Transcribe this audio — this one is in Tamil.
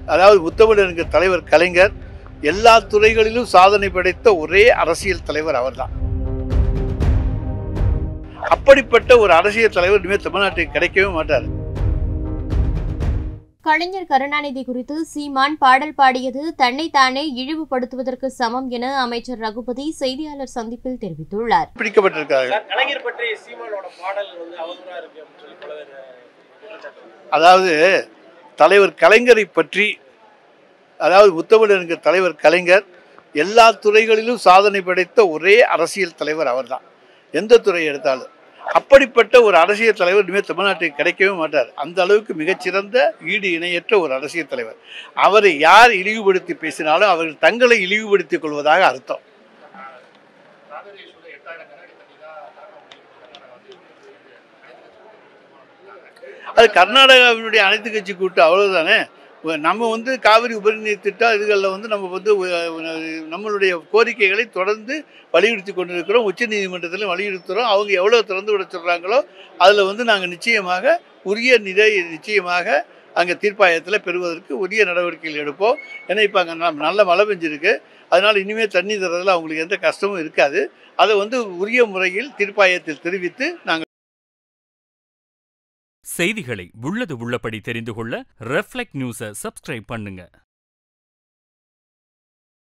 அதாவது முத்தமிழருக்கு தலைவர் கலைஞர் எல்லா துறைகளிலும் சாதனை படைத்த ஒரே அரசியல் தலைவர் அவர்தான் அப்படிப்பட்ட ஒரு அரசியல் தலைவர் இனிமேல் தமிழ்நாட்டுக்கு கிடைக்கவே மாட்டார் கலைஞர் கருணாநிதி குறித்து சீமான் பாடல் பாடியது தன்னைத்தானே இழிவுபடுத்துவதற்கு சமம் என அமைச்சர் ரகுபதி செய்தியாளர் சந்திப்பில் தெரிவித்துள்ளார் பிடிக்கப்பட்டிருக்காங்க சார், கலைஞர் பற்றி சீமானோட பாடல் வந்து அவதூறா இருக்கு அப்படின்னு சொல்லி பல பேர் குற்றச்சாட்டு வைக்கிறாங்க. அதாவது தலைவர் கலைஞரை பற்றி அதாவது முத்தமிழருக்கு தலைவர் கலைஞர் எல்லா துறைகளிலும் சாதனை படைத்த ஒரே அரசியல் தலைவர் அவர்தான் எந்த துறை எடுத்தாலும் அப்படிப்பட்ட ஒரு அரசியல் தலைவர் இனிமேல் தமிழ்நாட்டுக்கு கிடைக்கவே மாட்டார் அந்த அளவுக்கு மிகச்சிறந்த ஈடு இணையற்ற ஒரு அரசியல் தலைவர் அவரை யார் இழிவுபடுத்தி பேசினாலும் அவர்கள் தங்களை இழிவுபடுத்திக் கொள்வதாக அர்த்தம் அது கர்நாடகாவினுடைய அனைத்து கட்சி கூட்டம் அவ்வளவுதானே உ- நம்ம வந்து காவிரி உபரிநீர் திட்டம் இதுகளில் வந்து நம்ம வந்து உ- நம்மளுடைய கோரிக்கைகளை தொடர்ந்து வலியுறுத்தி கொண்டிருக்கிறோம் உச்ச நீதிமன்றத்திலும் வலியுறுத்துகிறோம் அவங்க எவ்வளோ திறந்து விட சொல்கிறாங்களோ அதில் வந்து நாங்கள் நிச்சயமாக உரிய நிலை நிச்சயமாக அங்கே தீர்ப்பாயத்தில் பெறுவதற்கு உரிய நடவடிக்கைகள் எடுப்போம் ஏன்னா இப்போ அங்கே நல்ல மழை பெஞ்சிருக்கு அதனால் இனிமேல் தண்ணி தரதில் அவங்களுக்கு எந்த கஷ்டமும் இருக்காது அதை வந்து உரிய முறையில் தீர்ப்பாயத்தில் தெரிவித்து நாங்கள் செய்திகளை உள்ளது உள்ளபடி தெரிந்து கொள்ள ரெஃப்ளெக்ட் நியூஸை சப்ஸ்கிரைப் பண்ணுங்க